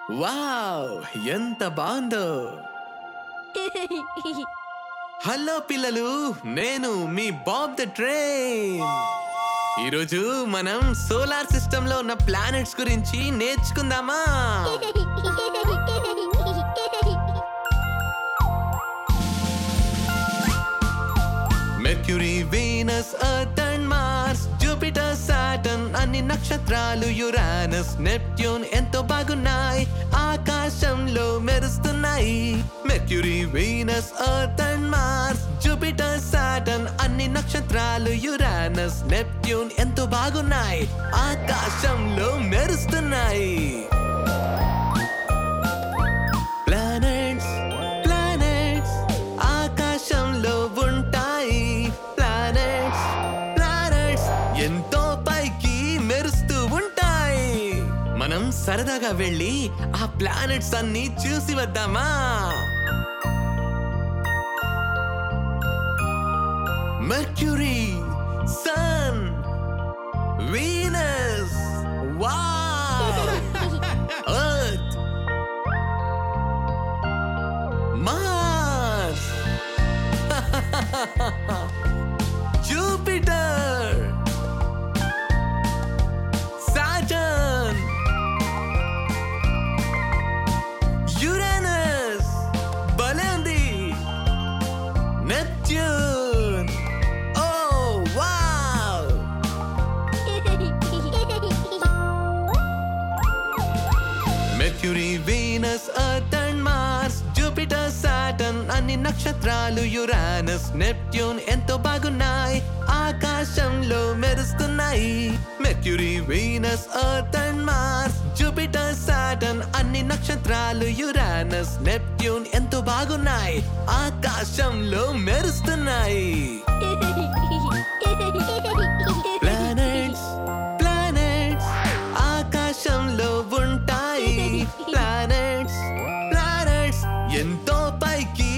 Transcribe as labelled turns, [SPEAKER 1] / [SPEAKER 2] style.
[SPEAKER 1] Wow ఎంత బాగుందో hello పిల్లలు నేను మీ బాబ్ ద ట్రైన్ ఈరోజు మనం సోలార్ సిస్టమ్ లో ఉన్న ప్లానెట్స్ గురించి నేర్చుకుందామా Mercury Venus Earth and Mars Jupiter Saturn అన్ని నక్షత్రాలు యురానస్ నెప్ట్యూన్ ఎంతో బాగున్నాయి ఆకాశంలో మెరుస్తున్నాయి Mercury Venus Earth and Mars Jupiter Saturn అన్ని నక్షత్రాలు యురానస్ నెప్ట్యూన్ ఎంతో బాగున్నాయి ఆకాశంలో మెరుస్తున్నాయి ప్లానెట్స్ ప్లానెట్స్ ఆకాశంలో ఉంటాయి ప్లానెట్స్ ప్లానెట్స్ ఎంతో పైకి మెరుస్తూ ఉంటాయి మనం సరదాగా వెళ్ళి ఆ ప్లానెట్స్ అన్ని చూసి వద్దామా Mercury sun Venus wow Earth Mars! Jupiter! Saturn! Uranus! భలే ఉంది Neptune! Oh, wow! Mercury Venus Earth and Mars Jupiter Saturn అన్ని నక్షత్రాలు యురానస్ నెప్ట్యూన్ ఎంతో బాగున్నాయి ఆకాశంలో మెరుస్తున్నాయి Mercury Venus Earth and Mars Jupiter Saturn అన్ని నక్షత్రాలు యురానస్ నెప్ట్యూన్ ఎంతో బాగున్నాయి ఆకాశంలో మెరుస్తున్నాయి ప్లానెట్స్ ప్లానెట్స్ ఆకాశంలో ఉంటాయి ప్లానెట్స్ ప్లానెట్స్ ఎంతో పైకి